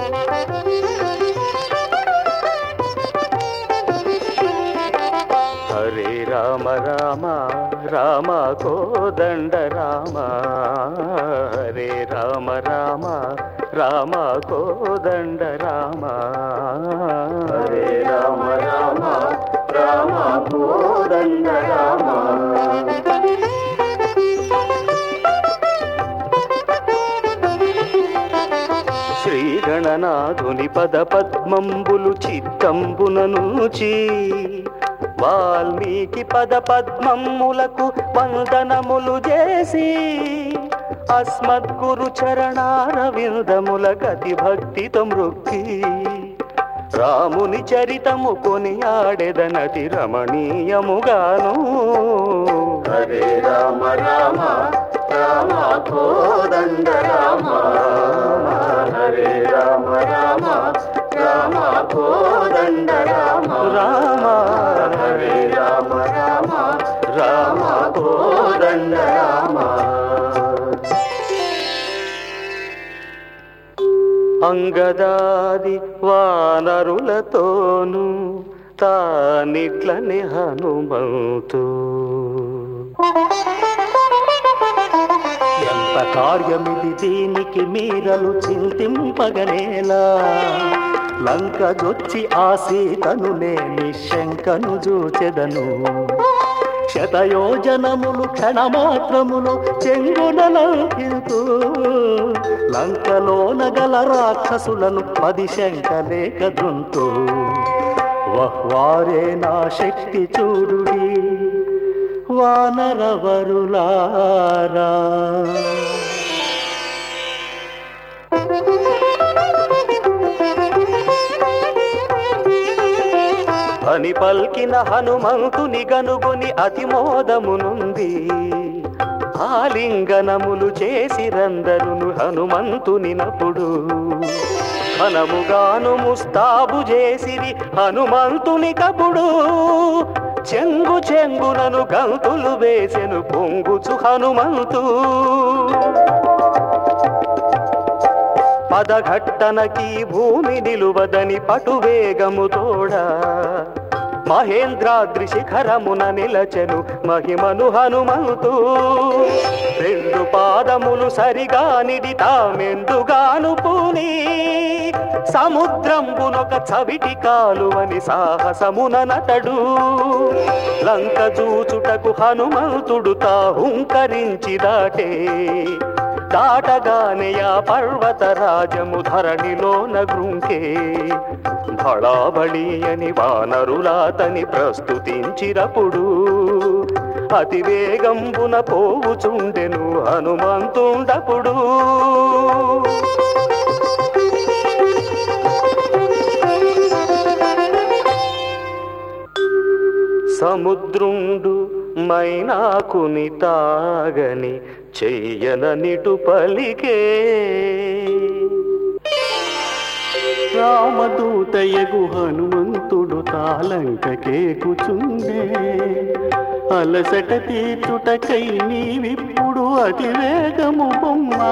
హరే రామ రామ రామ కోదండ రామ హరే రామ రామ రామ కోదండ రామ హరే రామ రామ రామ కోదండ రామ శ్రీ గణనాథుని పద పద్మంబులు చిత్తంబున నుంచి వాల్మీకి పద పద్మములకు వందనములు చేసి అస్మద్గురు చరణారవిందముల గతి భక్తితో మృక్కి రాముని చరితము కొనియాడెదనతి రమణీయముగాను హరే రామ రామ రామ కోదండ రామ హరే రామ రామ రామ కోదండ రామ రామ హరే రామ రామ రామ కోదండ రామ అంగదాది వానరులతోను తానిట్లని హనుమంతు ఎంత కార్యమిది దీనికి మీరలు చింతింపగనేలా లంక దొచ్చి ఆ సీతను నేని శంకను చూచెదను శతయోజనములు క్షణమాత్రములు చెంగునలంకితూ లంకలోన గల రాక్షసులను పది శంకలేక దుంతూ వహ్వారే నా శక్తి చూడుడి వానరవరులారా అని పల్కిన హనుమంతుని గనుగొని అతిమోదమునుంది ఆలింగనములు చేసిరందరును హనుమంతుని నప్పుడు హనముగాను ముస్తాబు చేసిరి హనుమంతుని కపుడు చెంగు చెంగునను గంతులు వేసెను పొంగుచు హనుమంతు పదఘట్టనకి భూమి నిలువదని పటువేగము తోడా మహేంద్రాద్రి శిఖరమున నిలచెను మహిమను హనుమంతు రెండు పాదములు సరిగా నిడి తామెందుగాను పూని సముద్రంబునొక చవిటి కాలువని సాహసమున నతడు లంక చూచుటకు హనుమంతుడు తా హుంకరించి దాటే దాటగానే ఆ పర్వత రాజము ధరణిలోన గృంకే బళాబళి అని వానరులాతని ప్రస్తుతించిరప్పుడు అతి వేగంబున పోవుచుండెను హనుమంతుండపుడు సముద్రుండు మైనాకుని తాగని చెయ్యననిటు పలికే రామదూతయగు హనుమంతుడు తాలంకకే కూచుండే అలసట తీర్చుటకై నీవిప్పుడు అతి వేగము బొమ్మా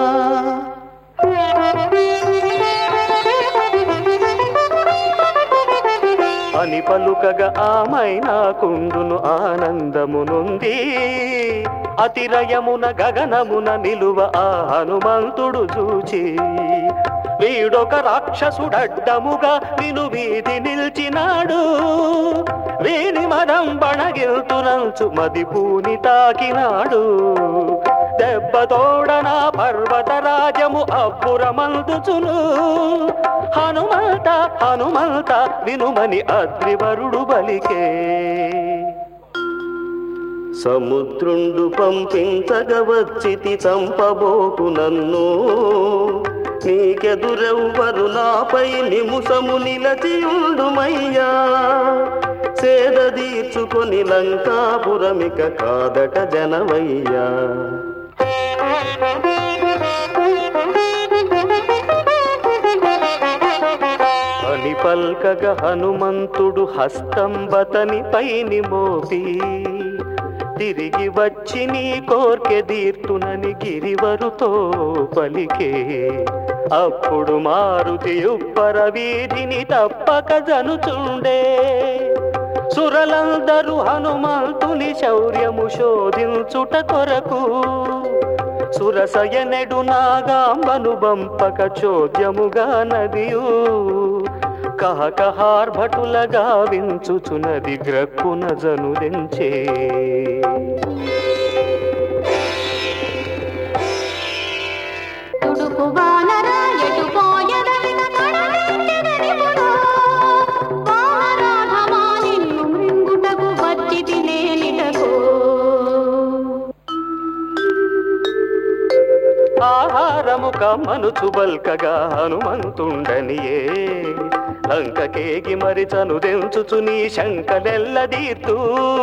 అని పలుకగా ఆమైనా కుండును ఆనందమునుంది అతిరయమున గగనమున నిలువ ఆ హనుమంతుడు చూచి వీడొక రాక్షసుడడ్డముగా విను వీధి నిల్చినాడు వీని మదం బణగిల్తునంచు మది పూని తాకినాడు దెబ్బతోడన పర్వత రాజము అబ్బురమందుచును హనుమంత హనుమంత వినుమని అద్రివరుడు బలికే సముద్రుండు పంపించగ వచ్చితి చంపబోకు నన్ను నీకెదురెవ్వరు నాపై నిముసము నిలచియుండుమయ్యా సేద తీర్చుకొని లంకాపురమిక కాదట జనమయ్యా అని పల్కగ హనుమంతుడు హస్తంబతని పైని మోపి తిరిగి వచ్చి నీ కోర్కె తీర్తునని గిరివరుతో పలికే అప్పుడు మారుతి ఉప్పర వీధిని తప్పక జనుచుండే సురలందరూ హనుమంతుని శౌర్యము శోధించుట కొరకు సురసయనెడు నాగాంబను బంపక చోద్యముగా నదియు కహకహార్భటులగా వించుచునది గ్రక్కున జనుదెంచే తుడుపు వానర ఎటు పోయదలిక కడలించెదనివుడు. వానరాధమా నిన్ను మృంగుటకు వచ్చితి నేనిటకు. ఆహారము కమ్మను చుబల్కగా హనుమంతుండనియే లంకకేగి మరి చనుదెంచుచు నీ శంకలెల్లదీర్తూ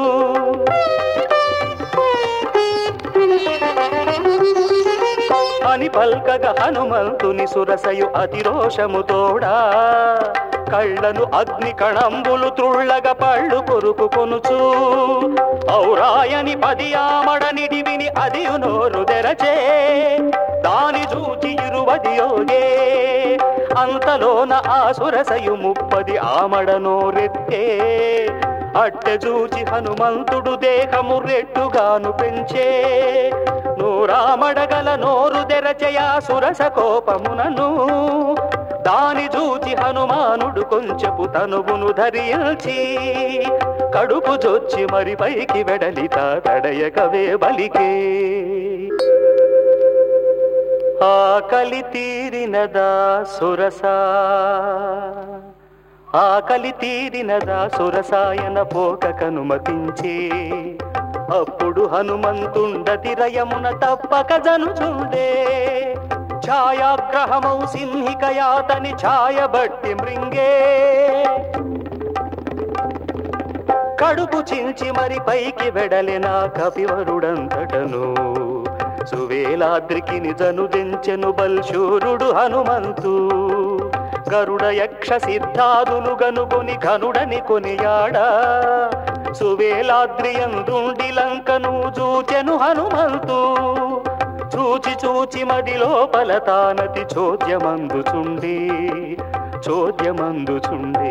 అని పల్కగ హనుమంతుని సురసయు అతిరోషము తోడా కళ్ళను అగ్ని కణంబులు త్రుళ్ళగ పళ్ళు కొరుకు కొనుచు ఔరాయని పది ఆమడనిడి విని అది నోరు తెరచే దాని చూచి ఇరువది యోగే అంతలోన ఆ సురసయు ముప్పది ఆమడ నోరెత్తే అట్టె చూచి హనుమంతుడు దేహము రెట్టుగాను పెంచే నూరామడగల నోరు తెరచయా సురస కోపమునను దాని చూచి హనుమానుడు కొంచెపు తనువును ధరించి కడుపు జొచ్చి మరి పైకి వెడలిత తడయకవే బలికే ఆకలి తీరినదా సురసా ఆకలి తీరినదా సురసాయన పోక కనుమతించే అప్పుడు హనుమంతుండతి రయమున తప్పక జనుచుండే ఛాయాగ్రహమౌ సింహికయాతని ఛాయబట్టి మృంగే కడుపు చించి మరి పైకి వెడలెనా కపివరుడంతటను సువేలాద్రికి నిజను దెంచెను బల్శూరుడు హనుమంతు గరుడ యక్ష సిద్ధాదులు గనుగొని ఘనుడని కొనియాడా సువేలాద్రియందుండి లంకను చూచెను హనుమంతు చూచి చూచి మది లోపల తానతి చోద్యమందుచుండి చోద్యమందుచుండే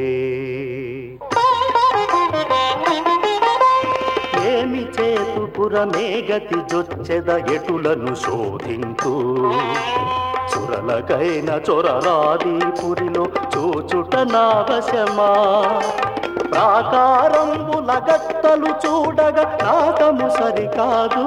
ఏమి చేతు పురమే గతి జొచ్చెద ఎటులను శోధింతు సురలకైన చొరరాది పురిలో చూచుట నావశమా ప్రాకారంబుల గత్తలు చూడగా నాకము సరికాదు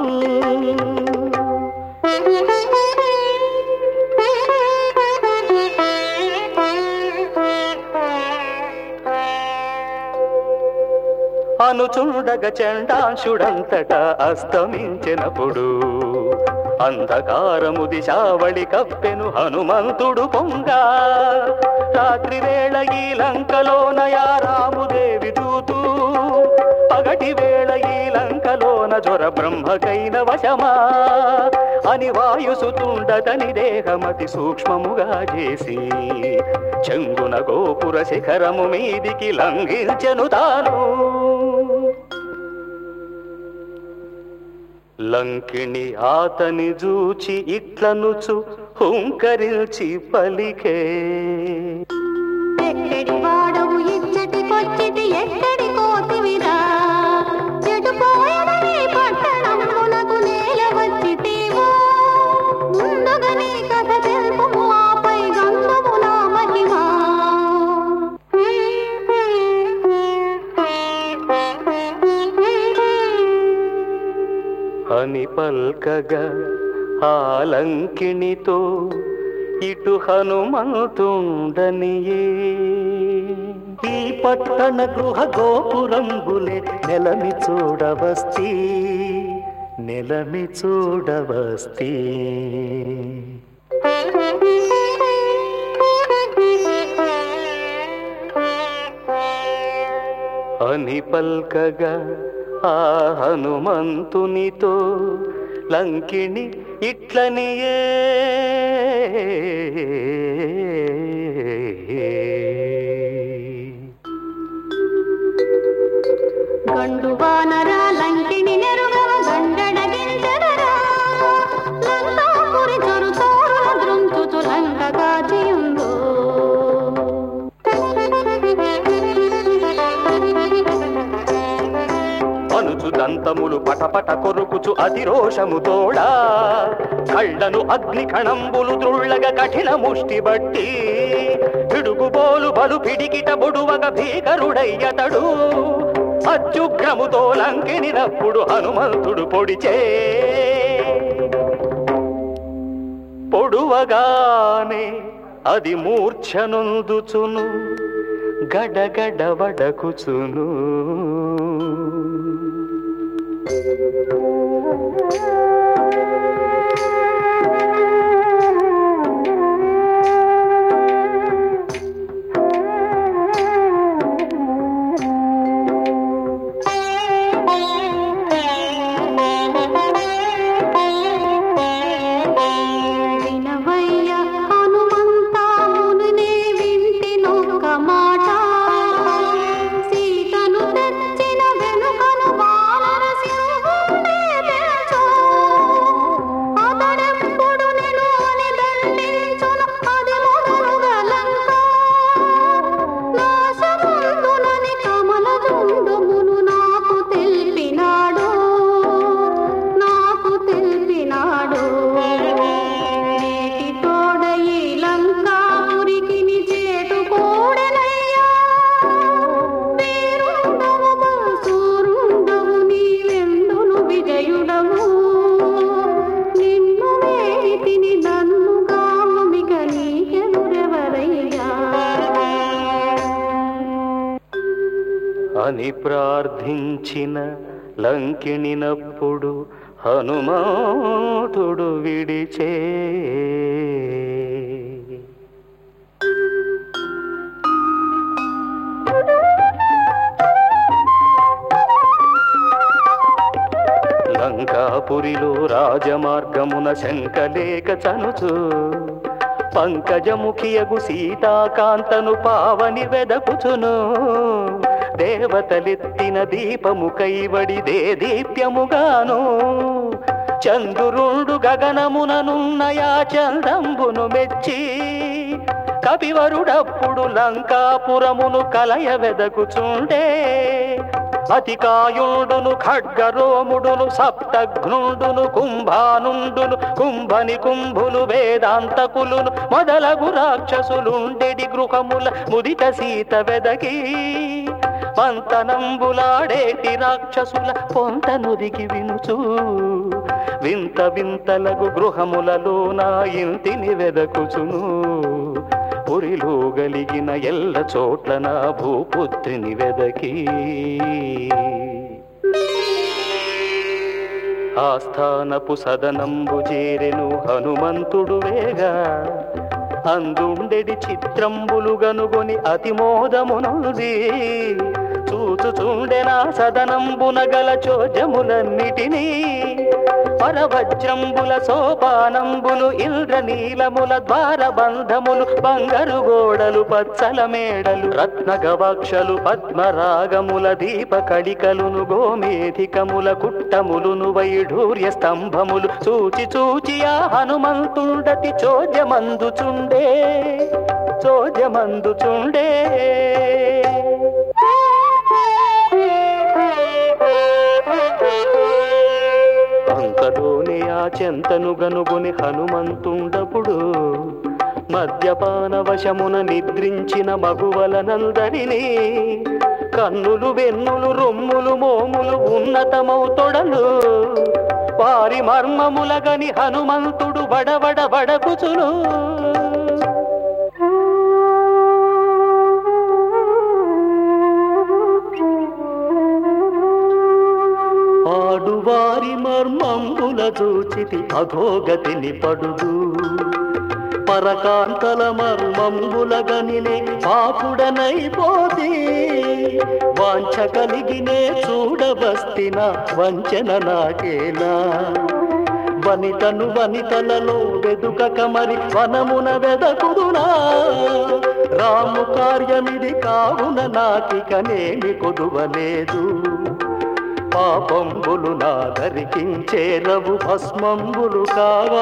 అనుచుండగ చండాంశుడంతట అస్తమించినప్పుడు అంధకారము దిశావళి కప్పెను హనుమంతుడు పొంగ రాత్రి వేళ ఈ లంకలోనయా రాముదేవి దూతూ పగటి వేళ ఈ లంకలోన జ్వర బ్రహ్మకైన వశమా అని వాయుసుతుండతని దేహమతి సూక్ష్మముగా చేసి చెంగున గోపుర శిఖరము మీదికి లంఘించెను తాను లంకిణి ఆతని జూచి ఇట్లనుచు హుంకరించి పలికే ఎక్కడి వాడవు ఇచ్చటికొచ్చితి ఎక్కడి కోతివిరా చెడు పోయదని పట్టణమునకు నేల వచ్చితీవో ముందుగా నీ కథ తెలుపుము ఆపై గంధము నా మహిమా అని పల్కగా ఆ లంకిణితో ఇటు హనుమంతుండనియే ఈ పట్టణ గృహ గోపురంబులే నెలమి చూడవస్తి నెలమి చూడవస్తి అని పల్కగా ఆ హనుమంతునితో లంకిణి ఇట్లనియే గండు వానర లంకిణి చూచుచు అతిరోషము తోడా కళ్ళను అగ్ని కణంబులు ద్రుళ్ళగ కఠిన ముష్టి బట్టి పిడుగుబోలు బలు పిడికిట బొడువగ భీకరుడయ్యతడు అత్యుగ్రముతో లంకినినప్పుడు హనుమంతుడు పొడిచే పొడువగానే అది మూర్ఛనొందుచును గడగడ వడకుచును వినవయ్య హనుమంతా మునునే వింటినొక్క మాట సీతను తెచ్చిన వెనుకను వానర సింహుడే తెలుసో అతడెప్పుడు నిన్ను అని దండించును అది మొదలుగా లంక నాశముందునని కమల దుండుమును నాకు తెలిపినాడు నాకు తెలిపినాడు నేటి తోడ ఈ లంకాపురికి ని చేటు కూడెనయ్యా వీరుండవు బలసూరుండవు నీవెందును విజయుడవు నిన్ను వేటిని నన్ను గామిక నీకెదురెవరయ్యా అని ప్రార్థించిన లంకిణినప్పుడు హనుమంతుడు విడిచే లంకాపురిలో రాజమార్గమున శంకలేక చనుచు పంకజముఖియగు సీతాకాంతను పావని వెదకుచును దేవతలెత్తిన దీపము కైవడిదే దీప్యముగాను చంద్రుండు గగనముననున్నయా చందంబును మెచ్చి కపివరుడప్పుడు లంకాపురమును కలయ వెదకుచుండే అతికాయుండును ఖడ్గరోముడును సప్తఘ్నుండును కుంభానుండును కుంభని కుంభులు వేదాంతకులును మొదలగు రాక్షసులుండెడి గృహముల ముదిత సీత వెదకి పంతనంబులాడేటి రాక్షసుల పొంతనుదిగి వినుచు వింత వింతలగు గృహములలో నా ఇంటిని వెదకుచును పురిలో గలిగిన ఎల్ల చోట్ల నా భూపుత్రిని వెదకి ఆస్థానపు సదనంబు చేరెను హనుమంతుడు వేగా అందుండెడి చిత్రంబులు గనుగొని అతిమోదమునుది చూచుచుండెనా సదనంబున గల చోజములన్నిటినీ పరవజ్రంబుల సోపానంబులు ఇంద్రనీలముల ద్వార బంధములు బంగారు గోడలు పచ్చల మేడలు రత్న గవాక్షలు పద్మరాగముల దీప కళికలును గోమేధికముల కుట్టములును వైఢూర్య స్తంభములు చూచి చూచి ఆ హనుమంతుండతి చోద్యమందుచుండే చోద్యమందుచుండే అంతలోనే ఆ చెంతను గనుగుని హనుమంతుండపుడు మద్యపాన వశమున నిద్రించిన మగువలనందరినీ కన్నులు వెన్నులు రొమ్ములు మోములు ఉన్నతమౌ తొడలు వారి మర్మములగని హనుమంతుడు బడబడ బడకుచును ఆడువారి మర్మంబుల చూచితి అధోగతిని పడుదు పరకాంతల మర్మంబుల గనినే పాపుడనైపోతే వాంఛ కలిగినే చూడవస్తిన వంచన నాకేలా వనితను వనితలలో వెదుకక మరి వనమున వెదకుదునా రాము కార్యమిది కావున నాకికనేమి కొదువలేదు పాపంబులు నాదరికించేరవు భస్మంబులు కావా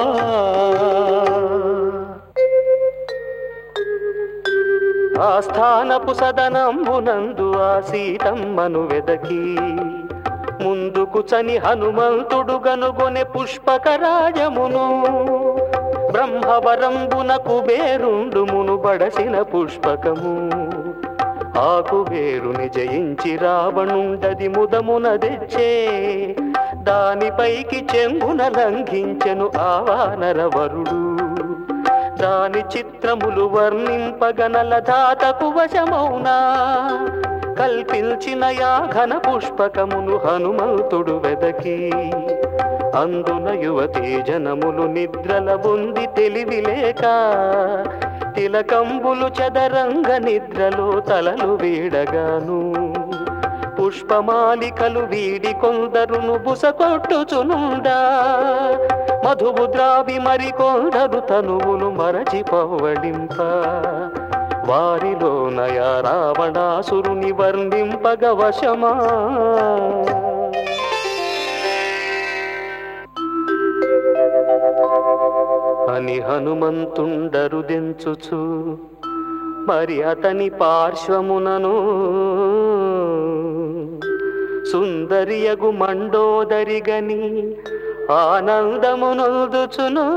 ఆస్థానపు సదనంబునందు ఆ సీతమ్మను వెదకి ముందుకు చని హనుమంతుడు గనుగొనె పుష్పకరాజమును బ్రహ్మవరంబున కుబేరుండుమును బడసిన పుష్పకము ఆ కుబేరుని జయించి రావణుండది ముదమున తెచ్చే దానిపైకి చెంగున లంఘించెను ఆ వానరవరుడు దాని చిత్రములు వర్ణింపగనల ధాతకు వశమౌనా కల్పించిన యా ఘన పుష్పకమును హనుమంతుడు వెదకి అందున యువతీ జనములు నిద్రల బొంది తెలివి లేక తిలకంబులు చదరంగ నిద్రలో తలలు వీడగాను పుష్పమాలికలు వీడి కొందరును బుసకొట్టుచునుండా మధువు ద్రావి మరి కొందరు తనువులు మరచి పవ్వడింప వారిలో నయా రావణాసురుని వర్ణింపగ వశమా అని హనుమంతుండరు దెంచుచు మరి అతని పార్శ్వమునను సుందరియగు మండోదరిగని ఆనందమునొల్దుచును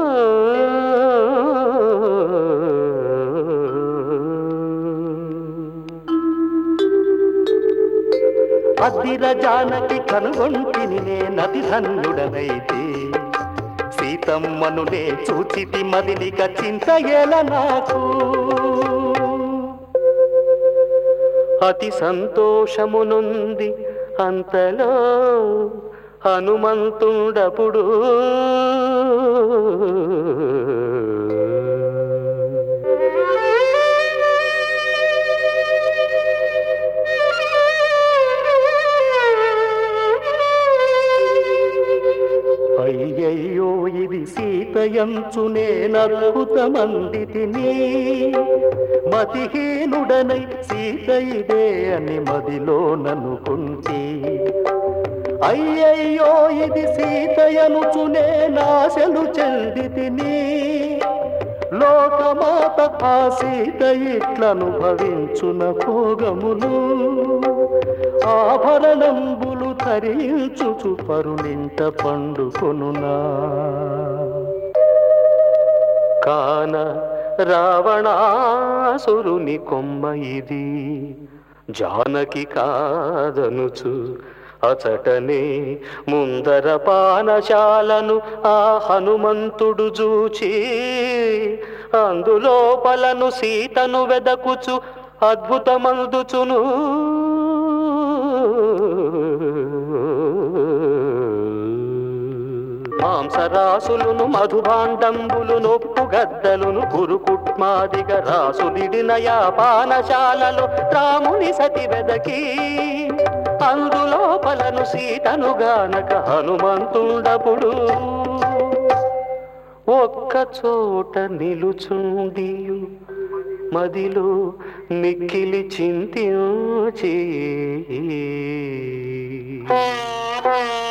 అద్దిర జానకి కనుగొంటిని నే నది ధన్యుడనైతే సీతమ్మనునే చూచితి మదినిక చింత ఎల నాకు అతి సంతోషమునుంది అంతలో హనుమంతుండపుడు అయ్యయ్యో ఇది సీతయంచు నేనద్భుతమంది తిని మతిహీనుడనై సీత ఇదే అని మదిలో ననుకుంటే అయ్యయ్యో ఇది సీతయనుచు నేనాశలు చెంది తిని లోకమాత ఆ సీత ఇట్లనుభవించున భోగములు ఆభరణంబులు ధరించుచు పరునింట పండుకొనునా కాన రావణాసురుని కొమ్మ ఇది జానకి కాదనుచు అచటనే ముందర పానశాలను ఆ హనుమంతుడు చూచి అందులోపలను సీతను వెదకుచు అద్భుతమందుచును మాంసరాసులును మధుభాండంబులు నొప్పు గద్దలును కురుకుట్మాదిగ రాసులిడిన పానశాలలో రాముని సతి వెదకి అందులోపలను సీతను గానక హనుమంతుండపుడు ఒక్క చోట నిలుచుండియు మదిలో మిక్కిలి చింతించి